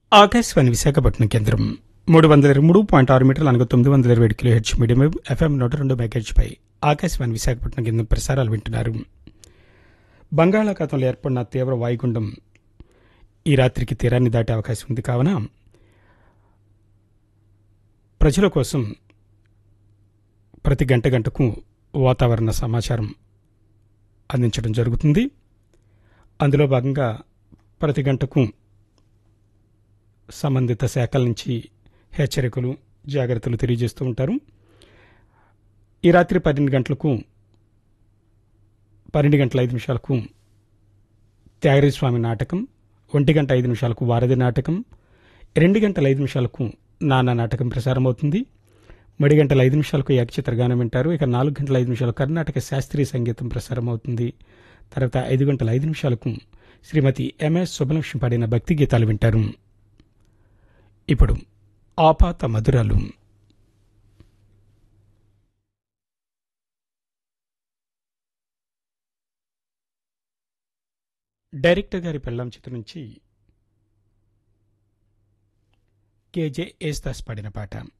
ఆకాశవాణి విశాఖపట్నం కేంద్రం మూడు వందల ఇరవై మూడు పాయింట్ ఆరు మీటర్లు అనగా తొమ్మిది వందల ఇరవై ఏడు kilohertz medium wave FM నూట రెండు మెగాహెచ్పై ఆకాశవాణి విశాఖపట్నం కేంద్రం ప్రసారాలు వింటున్నారు బంగాళాఖాతంలో ఏర్పడిన తీవ్ర వాయుగుండం ఈ రాత్రికి తీరాన్ని దాటే అవకాశం ఉంది కావున ప్రజల కోసం ప్రతి గంట గంటకు వాతావరణ సమాచారం అందించడం జరుగుతుంది అందులో భాగంగా ప్రతి గంటకు సంబంధిత శాఖల నుంచి హెచ్చరికలు జాగ్రత్తలు తెలియజేస్తూ ఉంటారు ఈ రాత్రి పన్నెండు గంటలకు పన్నెండు గంటల ఐదు నిమిషాలకు త్యాగరాజ స్వామి నాటకం ఒంటి గంట ఐదు నిమిషాలకు వారధి నాటకం రెండు గంటల ఐదు నిమిషాలకు నానా నాటకం ప్రసారం అవుతుంది మూడు గంటల ఐదు నిమిషాలకు ఏకచిత్రగానం వింటారు ఇక నాలుగు గంటల ఐదు నిమిషాలు కర్ణాటక శాస్త్రీయ సంగీతం ప్రసారం అవుతుంది తర్వాత ఐదు గంటల ఐదు నిమిషాలకు శ్రీమతి ఎంఎస్ సుబ్బలక్ష్మి పాడిన భక్తి గీతాలు వింటారు ఇప్పుడు ఆపాత మధురాలు డైరెక్టర్ గారి పెళ్ళాం చిత్రం నుంచి కేజే ఏస్తాస్ పాడిన పాట